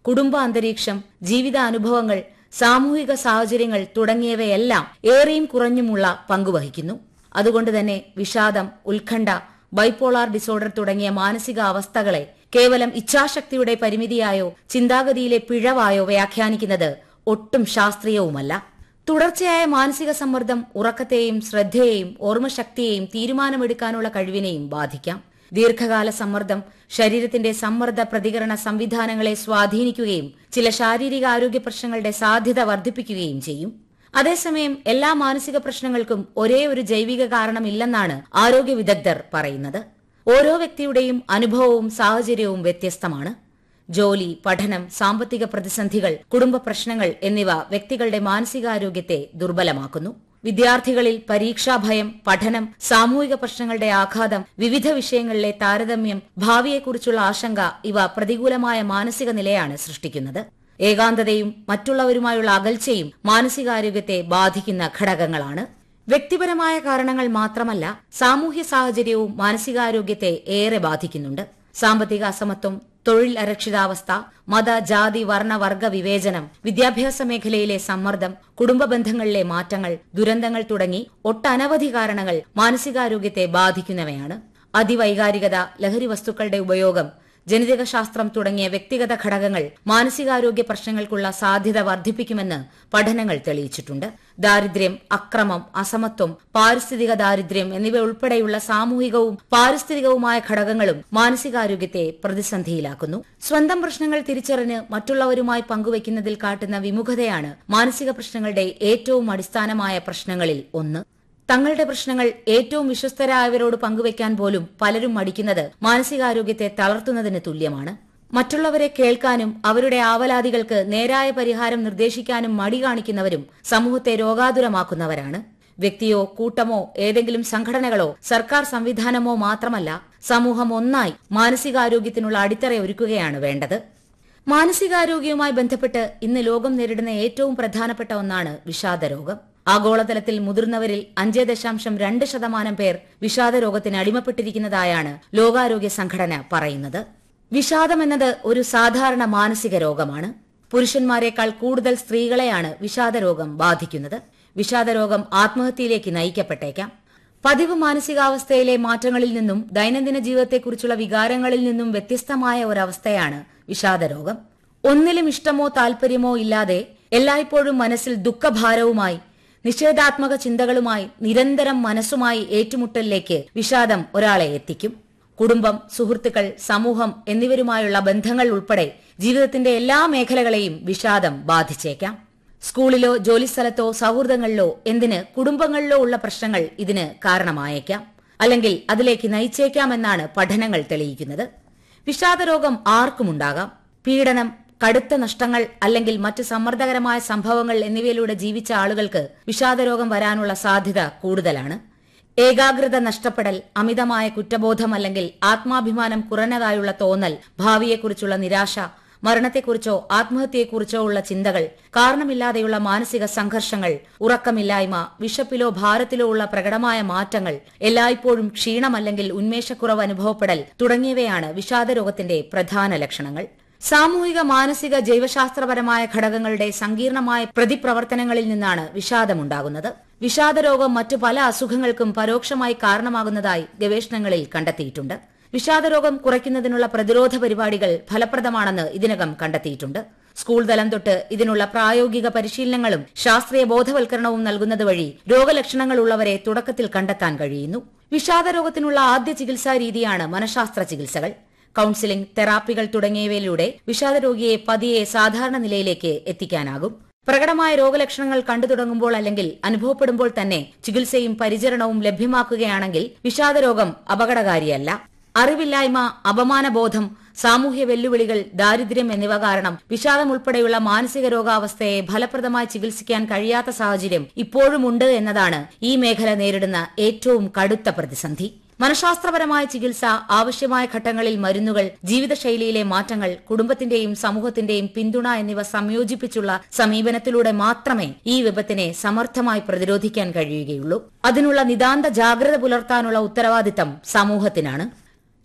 കുടുംബ അന്തരീക്ഷം ജീവിതാനുഭവങ്ങൾ സാമൂഹിക സാഹചര്യങ്ങൾ തുടങ്ങിയവയെല്ലാം ഏറെയും കുറഞ്ഞുമുള്ള പങ്കുവഹിക്കുന്നു അതുകൊണ്ട് തന്നെ വിഷാദം ഉത്കണ്ഠ ബൈപ്പോളാർ ഡിസോർഡർ തുടങ്ങിയ മാനസിക അവസ്ഥകളെ കേവലം ഇച്ഛാശക്തിയുടെ പരിമിതിയായോ ചിന്താഗതിയിലെ പിഴവായോ വ്യാഖ്യാനിക്കുന്നത് ഒട്ടും ശാസ്ത്രീയവുമല്ല തുടർച്ചയായ മാനസിക സമ്മർദ്ദം ഉറക്കത്തെയും ശ്രദ്ധയെയും ഓർമ്മശക്തിയെയും തീരുമാനമെടുക്കാനുള്ള കഴിവിനെയും ബാധിക്കാം ദീർഘകാല സമ്മർദ്ദം ശരീരത്തിന്റെ സമ്മർദ്ദ പ്രതികരണ സംവിധാനങ്ങളെ സ്വാധീനിക്കുകയും ചില ശാരീരിക ആരോഗ്യ പ്രശ്നങ്ങളുടെ സാധ്യത വർദ്ധിപ്പിക്കുകയും ചെയ്യും അതേസമയം എല്ലാ മാനസിക പ്രശ്നങ്ങൾക്കും ഒരേ ഒരു ജൈവിക കാരണമില്ലെന്നാണ് ആരോഗ്യ വിദഗ്ധർ പറയുന്നത് ഓരോ വ്യക്തിയുടെയും അനുഭവവും സാഹചര്യവും വ്യത്യസ്തമാണ് ജോലി പഠനം സാമ്പത്തിക പ്രതിസന്ധികൾ കുടുംബ പ്രശ്നങ്ങൾ എന്നിവ വ്യക്തികളുടെ മാനസികാരോഗ്യത്തെ ദുർബലമാക്കുന്നു വിദ്യാർത്ഥികളിൽ പരീക്ഷാഭയം പഠനം സാമൂഹിക പ്രശ്നങ്ങളുടെ ആഘാതം വിവിധ വിഷയങ്ങളിലെ താരതമ്യം ഭാവിയെക്കുറിച്ചുള്ള ആശങ്ക ഇവ പ്രതികൂലമായ മാനസിക നിലയാണ് സൃഷ്ടിക്കുന്നത് ഏകാന്തതയും മറ്റുള്ളവരുമായുള്ള അകൽച്ചയും മാനസികാരോഗ്യത്തെ ബാധിക്കുന്ന ഘടകങ്ങളാണ് വ്യക്തിപരമായ കാരണങ്ങൾ മാത്രമല്ല സാമൂഹ്യ സാഹചര്യവും മാനസികാരോഗ്യത്തെ ഏറെ ബാധിക്കുന്നുണ്ട് സാമ്പത്തിക അസമത്വം തൊഴിൽ അരക്ഷിതാവസ്ഥ മത ജാതി വർണ്ണ വർഗ വിവേചനം വിദ്യാഭ്യാസ മേഖലയിലെ സമ്മർദ്ദം കുടുംബ ബന്ധങ്ങളിലെ മാറ്റങ്ങൾ ദുരന്തങ്ങൾ തുടങ്ങി ഒട്ടനവധി കാരണങ്ങൾ മാനസികാരോഗ്യത്തെ ബാധിക്കുന്നവയാണ് അതിവൈകാരികത ലഹരി വസ്തുക്കളുടെ ഉപയോഗം ജനിതക ശാസ്ത്രം തുടങ്ങിയ വ്യക്തിഗത ഘടകങ്ങൾ മാനസികാരോഗ്യ പ്രശ്നങ്ങൾക്കുള്ള സാധ്യത വർദ്ധിപ്പിക്കുമെന്ന് പഠനങ്ങൾ തെളിയിച്ചിട്ടുണ്ട് ദാരിദ്ര്യം അക്രമം അസമത്വം പാരിസ്ഥിതിക ദാരിദ്ര്യം എന്നിവ ഉൾപ്പെടെയുള്ള സാമൂഹികവും പാരിസ്ഥിതികവുമായ ഘടകങ്ങളും മാനസികാരോഗ്യത്തെ പ്രതിസന്ധിയിലാക്കുന്നു സ്വന്തം പ്രശ്നങ്ങൾ തിരിച്ചറിഞ്ഞ് മറ്റുള്ളവരുമായി പങ്കുവയ്ക്കുന്നതിൽ കാട്ടുന്ന വിമുഖതയാണ് മാനസിക പ്രശ്നങ്ങളുടെ ഏറ്റവും അടിസ്ഥാനമായ പ്രശ്നങ്ങളിൽ ഒന്ന് തങ്ങളുടെ പ്രശ്നങ്ങൾ ഏറ്റവും വിശ്വസ്തരായവരോട് പങ്കുവയ്ക്കാൻ പോലും പലരും മടിക്കുന്നത് മാനസികാരോഗ്യത്തെ തളർത്തുന്നതിന് തുല്യമാണ് മറ്റുള്ളവരെ കേൾക്കാനും അവരുടെ ആവലാതികൾക്ക് നേരായ പരിഹാരം നിർദ്ദേശിക്കാനും മടി കാണിക്കുന്നവരും സമൂഹത്തെ രോഗാതുരമാക്കുന്നവരാണ് വ്യക്തിയോ കൂട്ടമോ ഏതെങ്കിലും സംഘടനകളോ സർക്കാർ സംവിധാനമോ മാത്രമല്ല സമൂഹം ഒന്നായി മാനസികാരോഗ്യത്തിനുള്ള അടിത്തറ ഒരുക്കുകയാണ് വേണ്ടത് മാനസികാരോഗ്യവുമായി ബന്ധപ്പെട്ട് ഇന്ന് ലോകം നേരിടുന്ന ഏറ്റവും പ്രധാനപ്പെട്ട ഒന്നാണ് വിഷാദരോഗം ആഗോളതലത്തിൽ മുതിർന്നവരിൽ അഞ്ച് ദശാംശം രണ്ട് ശതമാനം പേർ വിഷാദരോഗത്തിന് അടിമപ്പെട്ടിരിക്കുന്നതായാണ് ലോകാരോഗ്യ സംഘടന പറയുന്നത് വിഷാദം എന്നത് ഒരു സാധാരണ മാനസിക രോഗമാണ് പുരുഷന്മാരെക്കാൾ കൂടുതൽ സ്ത്രീകളെയാണ് വിഷാദരോഗം ബാധിക്കുന്നത് വിഷാദരോഗം ആത്മഹത്യയിലേക്ക് നയിക്കപ്പെട്ടേക്കാം പതിവ് മാനസികാവസ്ഥയിലെ മാറ്റങ്ങളിൽ നിന്നും ദൈനംദിന ജീവിതത്തെക്കുറിച്ചുള്ള വികാരങ്ങളിൽ നിന്നും വ്യത്യസ്തമായ ഒരവസ്ഥയാണ് വിഷാദരോഗം ഒന്നിലും ഇഷ്ടമോ താല്പര്യമോ ഇല്ലാതെ എല്ലായ്പ്പോഴും മനസ്സിൽ ദുഃഖഭാരവുമായി നിഷേധാത്മക ചിന്തകളുമായി നിരന്തരം മനസ്സുമായി ഏറ്റുമുട്ടലിലേക്ക് വിഷാദം ഒരാളെ എത്തിക്കും കുടുംബം സുഹൃത്തുക്കൾ സമൂഹം എന്നിവരുമായുള്ള ബന്ധങ്ങൾ ഉൾപ്പെടെ ജീവിതത്തിന്റെ എല്ലാ മേഖലകളെയും വിഷാദം ബാധിച്ചേക്കാം സ്കൂളിലോ ജോലിസ്ഥലത്തോ സൗഹൃദങ്ങളിലോ എന്തിന് കുടുംബങ്ങളിലോ ഉള്ള പ്രശ്നങ്ങൾ ഇതിന് കാരണമായേക്കാം അല്ലെങ്കിൽ അതിലേക്ക് നയിച്ചേക്കാമെന്നാണ് പഠനങ്ങൾ തെളിയിക്കുന്നത് വിഷാദരോഗം ആർക്കുമുണ്ടാകാം പീഡനം കടുത്ത നഷ്ടങ്ങൾ അല്ലെങ്കിൽ മറ്റ് സമ്മർദ്ദകരമായ സംഭവങ്ങൾ എന്നിവയിലൂടെ ജീവിച്ച ആളുകൾക്ക് വിഷാദരോഗം വരാനുള്ള സാധ്യത കൂടുതലാണ് ഏകാഗ്രത നഷ്ടപ്പെടൽ അമിതമായ കുറ്റബോധം അല്ലെങ്കിൽ ആത്മാഭിമാനം കുറഞ്ഞതായുള്ള തോന്നൽ ഭാവിയെക്കുറിച്ചുള്ള നിരാശ മരണത്തെക്കുറിച്ചോ ആത്മഹത്യയെക്കുറിച്ചോ ഉള്ള ചിന്തകൾ കാരണമില്ലാതെയുള്ള മാനസിക സംഘർഷങ്ങൾ ഉറക്കമില്ലായ്മ വിശപ്പിലോ ഭാരത്തിലോ ഉള്ള പ്രകടമായ മാറ്റങ്ങൾ എല്ലായ്പ്പോഴും ക്ഷീണമല്ലെങ്കിൽ ഉന്മേഷക്കുറവ് അനുഭവപ്പെടൽ തുടങ്ങിയവയാണ് വിഷാദരോഗത്തിന്റെ പ്രധാന ലക്ഷണങ്ങൾ സാമൂഹിക മാനസിക ജൈവശാസ്ത്രപരമായ ഘടകങ്ങളുടെ സങ്കീർണമായ പ്രതിപ്രവർത്തനങ്ങളിൽ നിന്നാണ് വിഷാദമുണ്ടാകുന്നത് വിഷാദരോഗം മറ്റു പല അസുഖങ്ങൾക്കും പരോക്ഷമായി കാരണമാകുന്നതായി ഗവേഷണങ്ങളിൽ കണ്ടെത്തിയിട്ടുണ്ട് വിഷാദരോഗം കുറയ്ക്കുന്നതിനുള്ള പ്രതിരോധ പരിപാടികൾ ഫലപ്രദമാണെന്ന് ഇതിനകം കണ്ടെത്തിയിട്ടുണ്ട് സ്കൂൾ തലം തൊട്ട് ഇതിനുള്ള പ്രായോഗിക പരിശീലനങ്ങളും ശാസ്ത്രീയ ബോധവൽക്കരണവും നൽകുന്നത് വഴി രോഗലക്ഷണങ്ങൾ ഉള്ളവരെ തുടക്കത്തിൽ കണ്ടെത്താൻ കഴിയുന്നു വിഷാദരോഗത്തിനുള്ള ആദ്യ ചികിത്സാ രീതിയാണ് മനഃശാസ്ത്ര ചികിത്സകൾ കൌൺസിലിംഗ് തെറാപ്പികൾ തുടങ്ങിയവയിലൂടെ വിഷാദരോഗിയെ പതിയെ സാധാരണ നിലയിലേക്ക് എത്തിക്കാനാകും പ്രകടമായ രോഗലക്ഷണങ്ങൾ കണ്ടു തുടങ്ങുമ്പോൾ അല്ലെങ്കിൽ അനുഭവപ്പെടുമ്പോൾ തന്നെ ചികിത്സയും പരിചരണവും ലഭ്യമാക്കുകയാണെങ്കിൽ വിഷാദരോഗം അപകടകാരിയല്ല അറിവില്ലായ്മ അപമാനബോധം സാമൂഹ്യ വെല്ലുവിളികൾ ദാരിദ്ര്യം എന്നിവ കാരണം വിഷാദം ഉൾപ്പെടെയുള്ള മാനസിക രോഗാവസ്ഥയെ ഫലപ്രദമായി ചികിത്സിക്കാൻ കഴിയാത്ത സാഹചര്യം ഇപ്പോഴും ഉണ്ട് എന്നതാണ് ഈ മേഖല നേരിടുന്ന ഏറ്റവും കടുത്ത പ്രതിസന്ധി മനഃശാസ്ത്രപരമായ ചികിത്സ ആവശ്യമായ ഘട്ടങ്ങളിൽ മരുന്നുകൾ ജീവിതശൈലിയിലെ മാറ്റങ്ങൾ കുടുംബത്തിന്റെയും സമൂഹത്തിന്റെയും പിന്തുണ എന്നിവ സംയോജിപ്പിച്ചുള്ള സമീപനത്തിലൂടെ മാത്രമേ ഈ വിപത്തിനെ സമർത്ഥമായി പ്രതിരോധിക്കാൻ കഴിയുകയുള്ളൂ അതിനുള്ള നിതാന്ത ജാഗ്രത പുലർത്താനുള്ള ഉത്തരവാദിത്തം സമൂഹത്തിനാണ്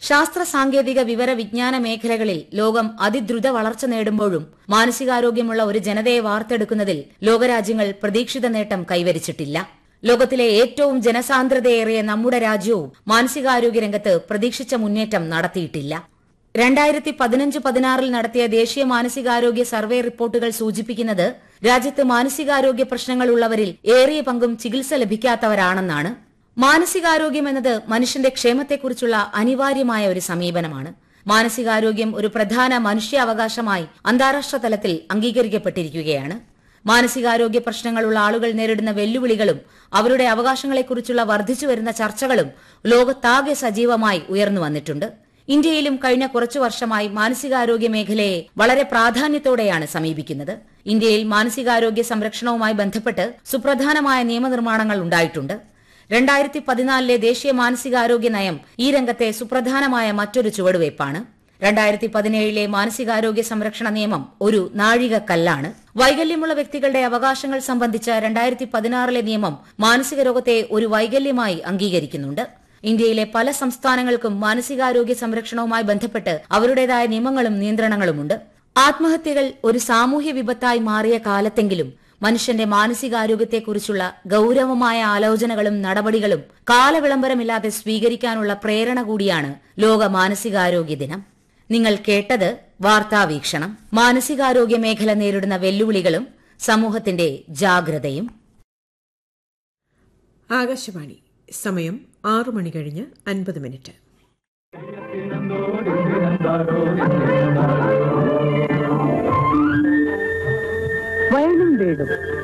ശാസ്ത്ര സാങ്കേതിക വിവര വിജ്ഞാന മേഖലകളിൽ ലോകം അതിദ്രുത വളർച്ച നേടുമ്പോഴും മാനസികാരോഗ്യമുള്ള ഒരു ജനതയെ വാർത്തെടുക്കുന്നതിൽ ലോകരാജ്യങ്ങൾ പ്രതീക്ഷിത നേട്ടം കൈവരിച്ചിട്ടില്ല ലോകത്തിലെ ഏറ്റവും ജനസാന്ദ്രതയേറിയ നമ്മുടെ രാജ്യവും മാനസികാരോഗ്യ രംഗത്ത് പ്രതീക്ഷിച്ച മുന്നേറ്റം നടത്തിയിട്ടില്ല രണ്ടായിരത്തി പതിനഞ്ച് പതിനാറിൽ നടത്തിയ ദേശീയ മാനസികാരോഗ്യ സർവേ റിപ്പോർട്ടുകൾ സൂചിപ്പിക്കുന്നത് രാജ്യത്ത് മാനസികാരോഗ്യ പ്രശ്നങ്ങളുള്ളവരിൽ ഏറിയ പങ്കും ചികിത്സ ലഭിക്കാത്തവരാണെന്നാണ് മാനസികാരോഗ്യം എന്നത് മനുഷ്യന്റെ ക്ഷേമത്തെക്കുറിച്ചുള്ള അനിവാര്യമായ ഒരു സമീപനമാണ് മാനസികാരോഗ്യം ഒരു പ്രധാന മനുഷ്യാവകാശമായി അന്താരാഷ്ട്ര തലത്തിൽ അംഗീകരിക്കപ്പെട്ടിരിക്കുകയാണ് മാനസികാരോഗ്യ പ്രശ്നങ്ങളുള്ള ആളുകൾ നേരിടുന്ന വെല്ലുവിളികളും അവരുടെ അവകാശങ്ങളെക്കുറിച്ചുള്ള വർദ്ധിച്ചു വരുന്ന ചർച്ചകളും ലോകത്താകെ സജീവമായി ഉയർന്നു വന്നിട്ടുണ്ട് ഇന്ത്യയിലും കഴിഞ്ഞ കുറച്ചു വർഷമായി മാനസികാരോഗ്യ മേഖലയെ വളരെ പ്രാധാന്യത്തോടെയാണ് സമീപിക്കുന്നത് ഇന്ത്യയിൽ മാനസികാരോഗ്യ സംരക്ഷണവുമായി ബന്ധപ്പെട്ട് സുപ്രധാനമായ നിയമനിർമ്മാണങ്ങൾ ഉണ്ടായിട്ടുണ്ട് രണ്ടായിരത്തി പതിനാലിലെ ദേശീയ മാനസികാരോഗ്യ നയം ഈ രംഗത്തെ സുപ്രധാനമായ മറ്റൊരു ചുവടുവയ്പ്പാണ് രണ്ടായിരത്തി പതിനേഴിലെ മാനസികാരോഗ്യ സംരക്ഷണ നിയമം ഒരു നാഴികക്കല്ലാണ് വൈകല്യമുള്ള വ്യക്തികളുടെ അവകാശങ്ങൾ സംബന്ധിച്ച രണ്ടായിരത്തി പതിനാറിലെ നിയമം മാനസിക രോഗത്തെ ഒരു വൈകല്യമായി അംഗീകരിക്കുന്നുണ്ട് ഇന്ത്യയിലെ പല സംസ്ഥാനങ്ങൾക്കും മാനസികാരോഗ്യ സംരക്ഷണവുമായി ബന്ധപ്പെട്ട് അവരുടേതായ നിയമങ്ങളും നിയന്ത്രണങ്ങളുമുണ്ട് ആത്മഹത്യകൾ ഒരു സാമൂഹ്യ വിപത്തായി മാറിയ കാലത്തെങ്കിലും മനുഷ്യന്റെ മാനസികാരോഗ്യത്തെക്കുറിച്ചുള്ള ഗൌരവമായ ആലോചനകളും നടപടികളും കാലവിളംബരമില്ലാതെ സ്വീകരിക്കാനുള്ള പ്രേരണ കൂടിയാണ് ലോക മാനസികാരോഗ്യ ദിനം നിങ്ങൾ കേട്ടത് വാർത്താവീക്ഷണം മാനസികാരോഗ്യ മേഖല നേരിടുന്ന വെല്ലുവിളികളും സമൂഹത്തിന്റെ ജാഗ്രതയും ആകാശവാണി സമയം ആറു മണി കഴിഞ്ഞ് അൻപത് മിനിറ്റ് വയലും വീടും